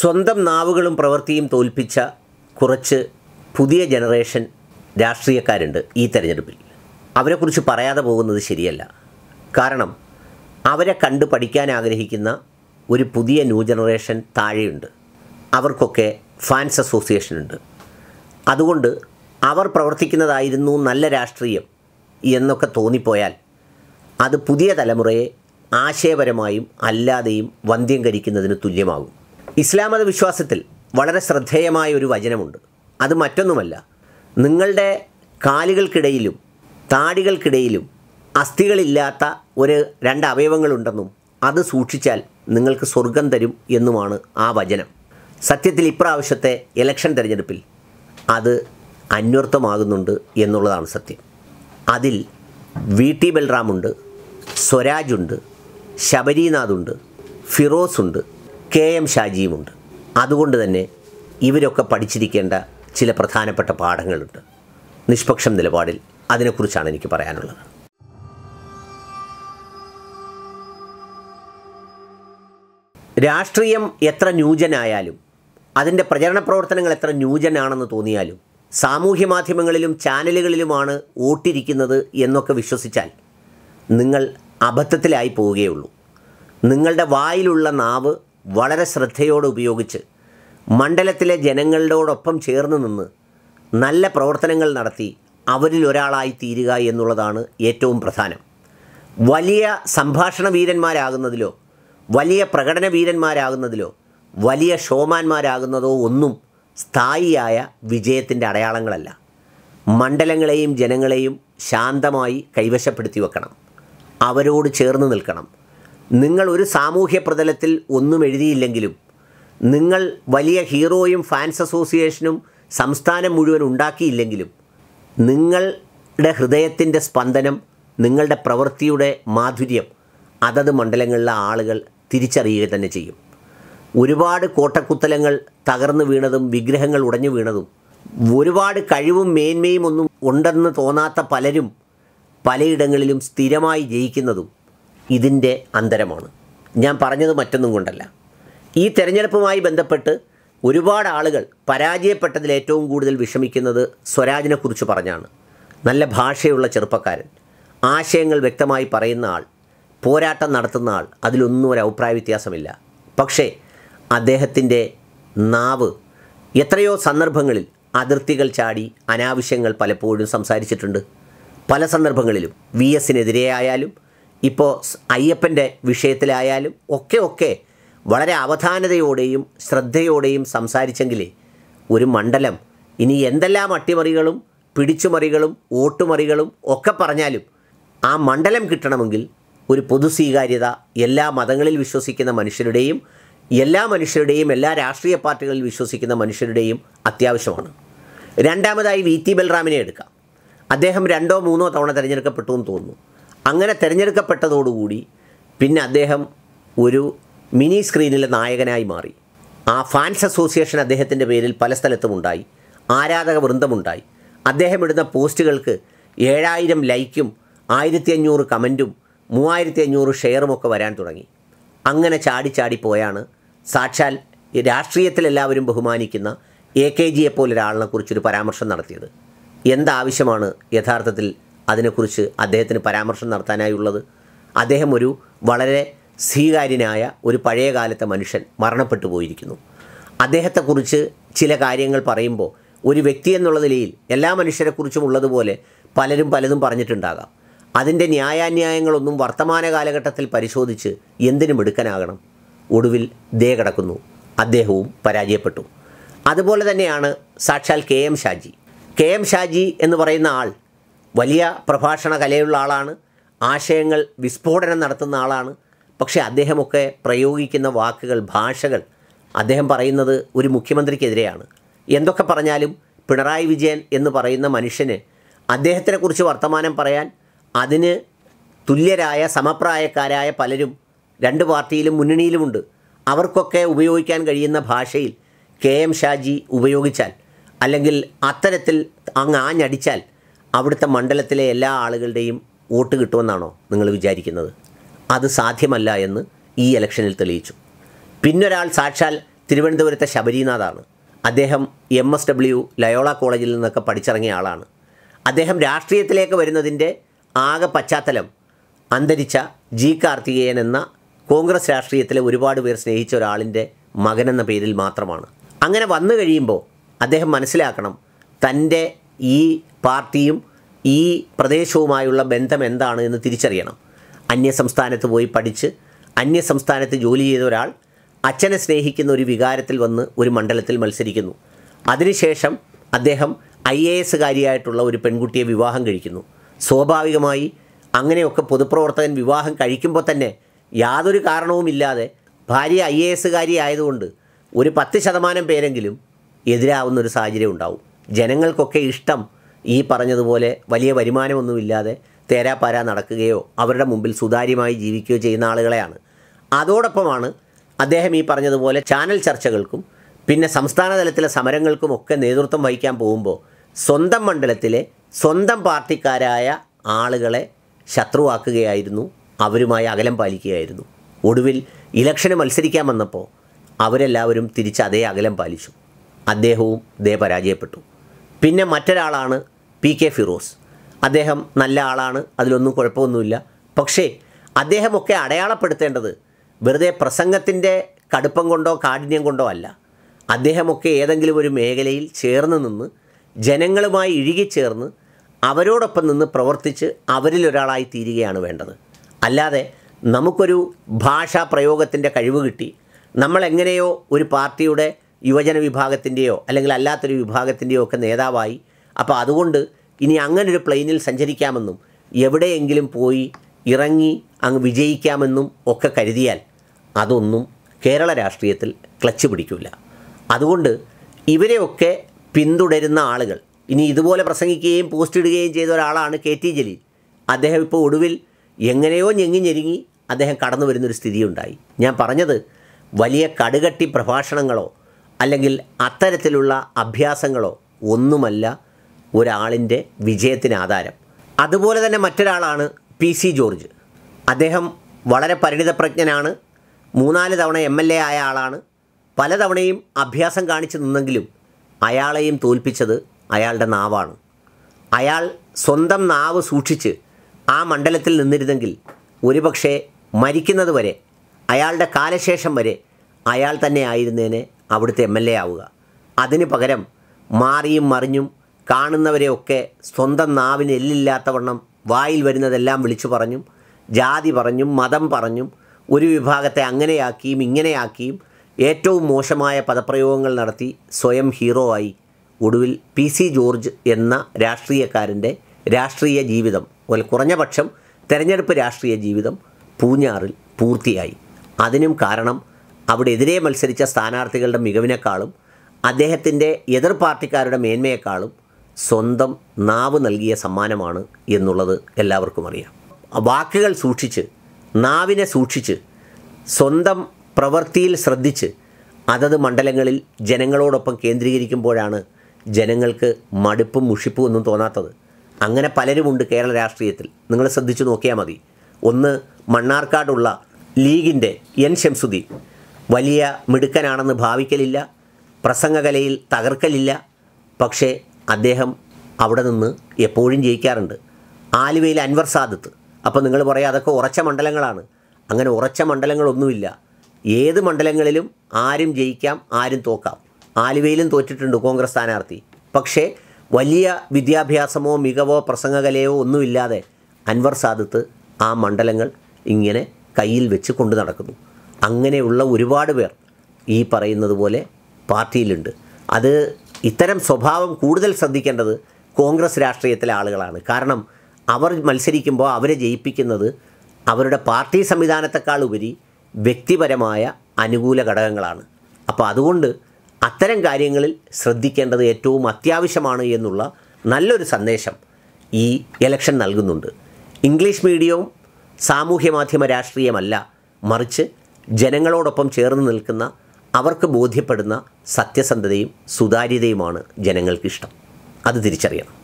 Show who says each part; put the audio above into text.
Speaker 1: സ്വന്തം നാവുകളും പ്രവൃത്തിയും തോൽപ്പിച്ച കുറച്ച് പുതിയ ജനറേഷൻ രാഷ്ട്രീയക്കാരുണ്ട് ഈ തെരഞ്ഞെടുപ്പിൽ അവരെക്കുറിച്ച് പറയാതെ പോകുന്നത് ശരിയല്ല കാരണം അവരെ കണ്ട് പഠിക്കാൻ ആഗ്രഹിക്കുന്ന ഒരു പുതിയ ന്യൂ ജനറേഷൻ താഴെയുണ്ട് അവർക്കൊക്കെ ഫാൻസ് അസോസിയേഷൻ ഉണ്ട് അതുകൊണ്ട് അവർ പ്രവർത്തിക്കുന്നതായിരുന്നു നല്ല രാഷ്ട്രീയം എന്നൊക്കെ തോന്നിപ്പോയാൽ അത് പുതിയ തലമുറയെ ആശയപരമായും അല്ലാതെയും വന്ധ്യംകരിക്കുന്നതിന് തുല്യമാകും ഇസ്ലാം മത വിശ്വാസത്തിൽ വളരെ ശ്രദ്ധേയമായ ഒരു വചനമുണ്ട് അത് മറ്റൊന്നുമല്ല നിങ്ങളുടെ കാലുകൾക്കിടയിലും താടികൾക്കിടയിലും അസ്ഥികളില്ലാത്ത ഒരു രണ്ട് അവയവങ്ങളുണ്ടെന്നും അത് സൂക്ഷിച്ചാൽ നിങ്ങൾക്ക് സ്വർഗം തരും എന്നുമാണ് ആ വചനം സത്യത്തിൽ ഇപ്രാവശ്യത്തെ ഇലക്ഷൻ തിരഞ്ഞെടുപ്പിൽ അത് അന്വർത്ഥമാകുന്നുണ്ട് എന്നുള്ളതാണ് സത്യം അതിൽ വി ടി ബൽറാമുണ്ട് സ്വരാജുണ്ട് ശബരിനാഥുണ്ട് ഫിറോസുണ്ട് കെ എം ഷാജിയുമുണ്ട് അതുകൊണ്ട് തന്നെ ഇവരൊക്കെ പഠിച്ചിരിക്കേണ്ട ചില പ്രധാനപ്പെട്ട പാഠങ്ങളുണ്ട് നിഷ്പക്ഷം നിലപാടിൽ അതിനെക്കുറിച്ചാണ് എനിക്ക് പറയാനുള്ളത് രാഷ്ട്രീയം എത്ര ന്യൂജനായാലും അതിൻ്റെ പ്രചരണ പ്രവർത്തനങ്ങൾ എത്ര ന്യൂജനാണെന്ന് തോന്നിയാലും സാമൂഹ്യ മാധ്യമങ്ങളിലും ചാനലുകളിലുമാണ് വോട്ടിരിക്കുന്നത് എന്നൊക്കെ വിശ്വസിച്ചാൽ നിങ്ങൾ അബദ്ധത്തിലായി പോവുകയുള്ളൂ നിങ്ങളുടെ വായിലുള്ള നാവ് വളരെ ശ്രദ്ധയോടെ ഉപയോഗിച്ച് മണ്ഡലത്തിലെ ജനങ്ങളോടൊപ്പം ചേർന്ന് നിന്ന് നല്ല പ്രവർത്തനങ്ങൾ നടത്തി അവരിൽ ഒരാളായി തീരുക എന്നുള്ളതാണ് ഏറ്റവും പ്രധാനം വലിയ സംഭാഷണ വീരന്മാരാകുന്നതിലോ വലിയ പ്രകടന വീരന്മാരാകുന്നതിലോ വലിയ ഷോമാന്മാരാകുന്നതോ ഒന്നും സ്ഥായിയായ വിജയത്തിൻ്റെ അടയാളങ്ങളല്ല മണ്ഡലങ്ങളെയും ജനങ്ങളെയും ശാന്തമായി കൈവശപ്പെടുത്തി വെക്കണം അവരോട് ചേർന്ന് നിൽക്കണം നിങ്ങൾ ഒരു സാമൂഹ്യ പ്രതലത്തിൽ ഒന്നും എഴുതിയില്ലെങ്കിലും നിങ്ങൾ വലിയ ഹീറോയും ഫാൻസ് അസോസിയേഷനും സംസ്ഥാനം മുഴുവൻ ഉണ്ടാക്കിയില്ലെങ്കിലും നിങ്ങളുടെ ഹൃദയത്തിൻ്റെ സ്പന്ദനം നിങ്ങളുടെ പ്രവൃത്തിയുടെ മാധുര്യം അതത് മണ്ഡലങ്ങളിലെ ആളുകൾ തിരിച്ചറിയുക തന്നെ ചെയ്യും ഒരുപാട് കോട്ടക്കുത്തലങ്ങൾ തകർന്നു വീണതും വിഗ്രഹങ്ങൾ ഉടഞ്ഞു വീണതും ഒരുപാട് കഴിവും മേന്മയും ഒന്നും ഉണ്ടെന്ന് തോന്നാത്ത പലരും പലയിടങ്ങളിലും സ്ഥിരമായി ജയിക്കുന്നതും ഇതിൻ്റെ അന്തരമാണ് ഞാൻ പറഞ്ഞത് മറ്റൊന്നും കൊണ്ടല്ല ഈ തെരഞ്ഞെടുപ്പുമായി ബന്ധപ്പെട്ട് ഒരുപാട് ആളുകൾ പരാജയപ്പെട്ടതിൽ ഏറ്റവും കൂടുതൽ വിഷമിക്കുന്നത് സ്വരാജിനെക്കുറിച്ച് പറഞ്ഞാണ് നല്ല ഭാഷയുള്ള ചെറുപ്പക്കാരൻ ആശയങ്ങൾ വ്യക്തമായി പറയുന്ന ആൾ പോരാട്ടം നടത്തുന്ന ആൾ അതിലൊന്നും ഒരു അഭിപ്രായ വ്യത്യാസമില്ല പക്ഷേ അദ്ദേഹത്തിൻ്റെ നാവ് എത്രയോ സന്ദർഭങ്ങളിൽ അതിർത്തികൾ ചാടി അനാവശ്യങ്ങൾ പലപ്പോഴും സംസാരിച്ചിട്ടുണ്ട് പല സന്ദർഭങ്ങളിലും വി എസിനെതിരെ ആയാലും ഇപ്പോൾ അയ്യപ്പൻ്റെ വിഷയത്തിലായാലും ഒക്കെ ഒക്കെ വളരെ അവധാനതയോടെയും ശ്രദ്ധയോടെയും സംസാരിച്ചെങ്കിലേ ഒരു മണ്ഡലം ഇനി എന്തെല്ലാം അട്ടിമറികളും പിടിച്ചുമറികളും ഓട്ടുമറികളും ഒക്കെ പറഞ്ഞാലും ആ മണ്ഡലം കിട്ടണമെങ്കിൽ ഒരു പൊതു സ്വീകാര്യത എല്ലാ മതങ്ങളിൽ വിശ്വസിക്കുന്ന മനുഷ്യരുടെയും എല്ലാ മനുഷ്യരുടെയും എല്ലാ രാഷ്ട്രീയ പാർട്ടികളിൽ വിശ്വസിക്കുന്ന മനുഷ്യരുടെയും അത്യാവശ്യമാണ് രണ്ടാമതായി വി ടി ബൽറാമിനെ എടുക്കാം അദ്ദേഹം രണ്ടോ മൂന്നോ തവണ തിരഞ്ഞെടുക്കപ്പെട്ടു എന്ന് തോന്നുന്നു അങ്ങനെ തിരഞ്ഞെടുക്കപ്പെട്ടതോടുകൂടി പിന്നെ അദ്ദേഹം ഒരു മിനി സ്ക്രീനിലെ നായകനായി മാറി ആ ഫാൻസ് അസോസിയേഷൻ അദ്ദേഹത്തിൻ്റെ പേരിൽ പല സ്ഥലത്തും ഉണ്ടായി ആരാധക വൃന്ദമുണ്ടായി അദ്ദേഹം ഇടുന്ന പോസ്റ്റുകൾക്ക് ഏഴായിരം ലൈക്കും ആയിരത്തി അഞ്ഞൂറ് കമൻറ്റും മൂവായിരത്തി അഞ്ഞൂറ് ഷെയറും ഒക്കെ വരാൻ തുടങ്ങി അങ്ങനെ ചാടി ചാടി പോയാണ് സാക്ഷാൽ ഈ രാഷ്ട്രീയത്തിൽ എല്ലാവരും ബഹുമാനിക്കുന്ന എ കെ ജിയെ പോലൊരാളിനെ കുറിച്ചൊരു പരാമർശം നടത്തിയത് എന്താവശ്യമാണ് യഥാർത്ഥത്തിൽ അതിനെക്കുറിച്ച് അദ്ദേഹത്തിന് പരാമർശം നടത്താനായുള്ളത് അദ്ദേഹം ഒരു വളരെ സ്വീകാര്യനായ ഒരു പഴയ കാലത്തെ മനുഷ്യൻ മരണപ്പെട്ടു പോയിരിക്കുന്നു അദ്ദേഹത്തെക്കുറിച്ച് ചില കാര്യങ്ങൾ പറയുമ്പോൾ ഒരു വ്യക്തി എന്നുള്ള നിലയിൽ എല്ലാ മനുഷ്യരെക്കുറിച്ചും ഉള്ളതുപോലെ പലരും പലതും പറഞ്ഞിട്ടുണ്ടാകാം അതിൻ്റെ ന്യായാന്യായങ്ങളൊന്നും വർത്തമാന കാലഘട്ടത്തിൽ പരിശോധിച്ച് എന്തിനും എടുക്കാനാകണം ഒടുവിൽ ദേ കിടക്കുന്നു അദ്ദേഹവും പരാജയപ്പെട്ടു അതുപോലെ തന്നെയാണ് സാക്ഷാൽ K M Shaji K M Shaji എന്ന് പറയുന്ന ആൾ വലിയ പ്രഭാഷണ കലയുള്ള ആളാണ് ആശയങ്ങൾ വിസ്ഫോടനം നടത്തുന്ന ആളാണ് പക്ഷേ അദ്ദേഹമൊക്കെ പ്രയോഗിക്കുന്ന വാക്കുകൾ ഭാഷകൾ അദ്ദേഹം പറയുന്നത് ഒരു മുഖ്യമന്ത്രിക്കെതിരെയാണ് എന്തൊക്കെ പറഞ്ഞാലും പിണറായി വിജയൻ എന്ന് പറയുന്ന മനുഷ്യന് അദ്ദേഹത്തിനെക്കുറിച്ച് വർത്തമാനം പറയാൻ അതിന് തുല്യരായ സമപ്രായക്കാരായ പലരും രണ്ട് പാർട്ടിയിലും മുന്നണിയിലുമുണ്ട് അവർക്കൊക്കെ ഉപയോഗിക്കാൻ കഴിയുന്ന ഭാഷയിൽ കെ എം ഷാജി ഉപയോഗിച്ചാൽ അല്ലെങ്കിൽ അത്തരത്തിൽ അങ്ങ് ആഞ്ഞടിച്ചാൽ അവിടുത്തെ മണ്ഡലത്തിലെ എല്ലാ ആളുകളുടെയും വോട്ട് കിട്ടുമെന്നാണോ നിങ്ങൾ വിചാരിക്കുന്നത് അത് സാധ്യമല്ല എന്ന് ഈ ഇലക്ഷനിൽ തെളിയിച്ചു പിന്നൊരാൾ സാക്ഷാൽ തിരുവനന്തപുരത്തെ ശബരിനാഥാണ് അദ്ദേഹം എം എസ് ഡബ്ല്യു ലയോള കോളേജിൽ നിന്നൊക്കെ പഠിച്ചിറങ്ങിയ ആളാണ് അദ്ദേഹം രാഷ്ട്രീയത്തിലേക്ക് വരുന്നതിൻ്റെ ആകെ പശ്ചാത്തലം അന്തരിച്ച ജി കാർത്തികേയൻ എന്ന കോൺഗ്രസ് രാഷ്ട്രീയത്തിലെ ഒരുപാട് പേർ സ്നേഹിച്ച ഒരാളിൻ്റെ മകനെന്ന പേരിൽ മാത്രമാണ് അങ്ങനെ വന്നു കഴിയുമ്പോൾ അദ്ദേഹം മനസ്സിലാക്കണം തൻ്റെ ഈ പാർട്ടിയും ഈ പ്രദേശവുമായുള്ള ബന്ധം എന്താണ് എന്ന് തിരിച്ചറിയണം അന്യസംസ്ഥാനത്ത് പോയി പഠിച്ച് അന്യസംസ്ഥാനത്ത് ജോലി ചെയ്ത ഒരാൾ അച്ഛനെ സ്നേഹിക്കുന്ന ഒരു വികാരത്തിൽ വന്ന് ഒരു മണ്ഡലത്തിൽ മത്സരിക്കുന്നു അതിനുശേഷം അദ്ദേഹം ഐ എ എസുകാരിയായിട്ടുള്ള ഒരു പെൺകുട്ടിയെ വിവാഹം കഴിക്കുന്നു സ്വാഭാവികമായി അങ്ങനെയൊക്കെ പൊതുപ്രവർത്തകൻ വിവാഹം കഴിക്കുമ്പോൾ തന്നെ യാതൊരു കാരണവുമില്ലാതെ ഭാര്യ ഐ എ എസുകാരി ആയതുകൊണ്ട് ഒരു പത്ത് ശതമാനം പേരെങ്കിലും എതിരാവുന്ന ഒരു സാഹചര്യം ഉണ്ടാവും ജനങ്ങൾക്കൊക്കെ ഇഷ്ടം ഈ പറഞ്ഞതുപോലെ വലിയ വരുമാനമൊന്നുമില്ലാതെ തേരാപ്പാര നടക്കുകയോ അവരുടെ മുമ്പിൽ സുതാര്യമായി ജീവിക്കുകയോ ചെയ്യുന്ന ആളുകളെയാണ് അതോടൊപ്പമാണ് അദ്ദേഹം ഈ പറഞ്ഞതുപോലെ ചാനൽ ചർച്ചകൾക്കും പിന്നെ സംസ്ഥാന തലത്തിലെ സമരങ്ങൾക്കും ഒക്കെ നേതൃത്വം വഹിക്കാൻ പോകുമ്പോൾ സ്വന്തം മണ്ഡലത്തിലെ സ്വന്തം പാർട്ടിക്കാരായ ആളുകളെ ശത്രുവാക്കുകയായിരുന്നു അവരുമായി അകലം പാലിക്കുകയായിരുന്നു ഒടുവിൽ ഇലക്ഷന് മത്സരിക്കാൻ വന്നപ്പോൾ അവരെല്ലാവരും തിരിച്ച് അതേ അകലം പാലിച്ചു അദ്ദേഹവും ദേ പരാജയപ്പെട്ടു പിന്നെ മറ്റൊരാളാണ് പി കെ ഫിറോസ് അദ്ദേഹം നല്ല ആളാണ് അതിലൊന്നും കുഴപ്പമൊന്നുമില്ല പക്ഷേ അദ്ദേഹമൊക്കെ അടയാളപ്പെടുത്തേണ്ടത് വെറുതെ പ്രസംഗത്തിൻ്റെ കടുപ്പം കൊണ്ടോ കാഠിന്യം കൊണ്ടോ അല്ല അദ്ദേഹമൊക്കെ ഏതെങ്കിലും ഒരു മേഖലയിൽ ചേർന്ന് നിന്ന് ജനങ്ങളുമായി ഇഴുകിച്ചേർന്ന് അവരോടൊപ്പം നിന്ന് പ്രവർത്തിച്ച് അവരിൽ ഒരാളായി തീരുകയാണ് വേണ്ടത് അല്ലാതെ നമുക്കൊരു ഭാഷാ പ്രയോഗത്തിൻ്റെ കഴിവ് കിട്ടി നമ്മൾ എങ്ങനെയോ ഒരു പാർട്ടിയുടെ യുവജന വിഭാഗത്തിൻ്റെയോ അല്ലെങ്കിൽ അല്ലാത്തൊരു വിഭാഗത്തിൻ്റെയോ ഒക്കെ നേതാവായി അപ്പോൾ അതുകൊണ്ട് ഇനി അങ്ങനൊരു പ്ലെയിനിൽ സഞ്ചരിക്കാമെന്നും എവിടെയെങ്കിലും പോയി ഇറങ്ങി അങ്ങ് വിജയിക്കാമെന്നും ഒക്കെ കരുതിയാൽ അതൊന്നും കേരള രാഷ്ട്രീയത്തിൽ ക്ലച്ച് പിടിക്കില്ല അതുകൊണ്ട് ഇവരെയൊക്കെ പിന്തുടരുന്ന ആളുകൾ ഇനി ഇതുപോലെ പ്രസംഗിക്കുകയും പോസ്റ്റ് ഇടുകയും ചെയ്ത ഒരാളാണ് കെ ടി ജലീൽ അദ്ദേഹം ഇപ്പോൾ ഒടുവിൽ എങ്ങനെയോ ഞെങ്ങി ഞെരുങ്ങി അദ്ദേഹം കടന്നു വരുന്നൊരു സ്ഥിതിയുണ്ടായി ഞാൻ പറഞ്ഞത് വലിയ കടുകട്ടി പ്രഭാഷണങ്ങളോ അല്ലെങ്കിൽ അത്തരത്തിലുള്ള അഭ്യാസങ്ങളോ ഒന്നുമല്ല ഒരാളിൻ്റെ വിജയത്തിന് ആധാരം അതുപോലെ തന്നെ മറ്റൊരാളാണ് പി സി ജോർജ് അദ്ദേഹം വളരെ പരിണിതപ്രജ്ഞനാണ് മൂന്നാല് തവണ എം എൽ എ ആയ ആളാണ് പലതവണയും അഭ്യാസം കാണിച്ചു നിന്നെങ്കിലും അയാളെയും തോൽപ്പിച്ചത് അയാളുടെ നാവാണ് അയാൾ സ്വന്തം നാവ് സൂക്ഷിച്ച് ആ മണ്ഡലത്തിൽ നിന്നിരുന്നെങ്കിൽ ഒരുപക്ഷെ മരിക്കുന്നത് വരെ അയാളുടെ കാലശേഷം വരെ അയാൾ തന്നെ ആയിരുന്നേനെ അവിടുത്തെ എം എൽ എ ആവുക അതിന് പകരം മാറിയും മറിഞ്ഞും കാണുന്നവരെയൊക്കെ സ്വന്തം നാവിന് എല്ലില്ലാത്തവണ്ണം വായിൽ വരുന്നതെല്ലാം വിളിച്ചു പറഞ്ഞും ജാതി പറഞ്ഞും മതം പറഞ്ഞും ഒരു വിഭാഗത്തെ അങ്ങനെയാക്കിയും ഇങ്ങനെയാക്കിയും ഏറ്റവും മോശമായ പദപ്രയോഗങ്ങൾ നടത്തി സ്വയം ഹീറോ ആയി ഒടുവിൽ പി സി ജോർജ് എന്ന രാഷ്ട്രീയക്കാരൻ്റെ രാഷ്ട്രീയ ജീവിതം ഒരു കുറഞ്ഞ പക്ഷം തെരഞ്ഞെടുപ്പ് രാഷ്ട്രീയ ജീവിതം പൂഞ്ഞാറിൽ പൂർത്തിയായി അതിനും കാരണം അവിടെ എതിരെ മത്സരിച്ച സ്ഥാനാർത്ഥികളുടെ മികവിനേക്കാളും അദ്ദേഹത്തിൻ്റെ എതിർ പാർട്ടിക്കാരുടെ മേന്മയെക്കാളും സ്വന്തം നാവ് നൽകിയ സമ്മാനമാണ് എന്നുള്ളത് എല്ലാവർക്കും അറിയാം വാക്കുകൾ സൂക്ഷിച്ച് നാവിനെ സൂക്ഷിച്ച് സ്വന്തം പ്രവൃത്തിയിൽ ശ്രദ്ധിച്ച് അതത് മണ്ഡലങ്ങളിൽ ജനങ്ങളോടൊപ്പം കേന്ദ്രീകരിക്കുമ്പോഴാണ് ജനങ്ങൾക്ക് മടുപ്പും മുഷിപ്പും ഒന്നും തോന്നാത്തത് അങ്ങനെ പലരുമുണ്ട് കേരള രാഷ്ട്രീയത്തിൽ നിങ്ങൾ ശ്രദ്ധിച്ചു നോക്കിയാൽ മതി ഒന്ന് മണ്ണാർക്കാടുള്ള ലീഗിൻ്റെ എൻ ഷംസുദ്ദീൻ വലിയ മിടുക്കനാണെന്ന് ഭാവിക്കലില്ല പ്രസംഗകലയിൽ തകർക്കലില്ല പക്ഷേ അദ്ദേഹം അവിടെ നിന്ന് എപ്പോഴും ജയിക്കാറുണ്ട് ആലുവയിൽ അൻവർ സാദത്ത് അപ്പോൾ നിങ്ങൾ പറയാം അതൊക്കെ ഉറച്ച മണ്ഡലങ്ങളാണ് അങ്ങനെ ഉറച്ച മണ്ഡലങ്ങളൊന്നുമില്ല ഏത് മണ്ഡലങ്ങളിലും ആരും ജയിക്കാം ആരും തോക്കാം ആലുവയിലും തോറ്റിട്ടുണ്ട് കോൺഗ്രസ് സ്ഥാനാർത്ഥി പക്ഷേ വലിയ വിദ്യാഭ്യാസമോ മികവോ പ്രസംഗകലയോ ഒന്നുമില്ലാതെ അൻവർ സാദത്ത് ആ മണ്ഡലങ്ങൾ ഇങ്ങനെ കയ്യിൽ വെച്ച് കൊണ്ടു നടക്കുന്നു അങ്ങനെയുള്ള ഒരുപാട് പേർ ഈ പറയുന്നത് പോലെ പാർട്ടിയിലുണ്ട് അത് ഇത്തരം സ്വഭാവം കൂടുതൽ ശ്രദ്ധിക്കേണ്ടത് കോൺഗ്രസ് രാഷ്ട്രീയത്തിലെ ആളുകളാണ് കാരണം അവർ മത്സരിക്കുമ്പോൾ അവരെ ജയിപ്പിക്കുന്നത് അവരുടെ പാർട്ടി സംവിധാനത്തെക്കാൾ ഉപരി വ്യക്തിപരമായ അനുകൂല ഘടകങ്ങളാണ് അപ്പോൾ അതുകൊണ്ട് അത്തരം കാര്യങ്ങളിൽ ശ്രദ്ധിക്കേണ്ടത് ഏറ്റവും അത്യാവശ്യമാണ് എന്നുള്ള നല്ലൊരു സന്ദേശം ഈ ഇലക്ഷൻ നൽകുന്നുണ്ട് ഇംഗ്ലീഷ് മീഡിയവും സാമൂഹ്യ മാധ്യമ രാഷ്ട്രീയമല്ല മറിച്ച് ജനങ്ങളോടൊപ്പം ചേർന്ന് നിൽക്കുന്ന അവർക്ക് ബോധ്യപ്പെടുന്ന സത്യസന്ധതയും സുതാര്യതയുമാണ് ജനങ്ങൾക്കിഷ്ടം അത് തിരിച്ചറിയണം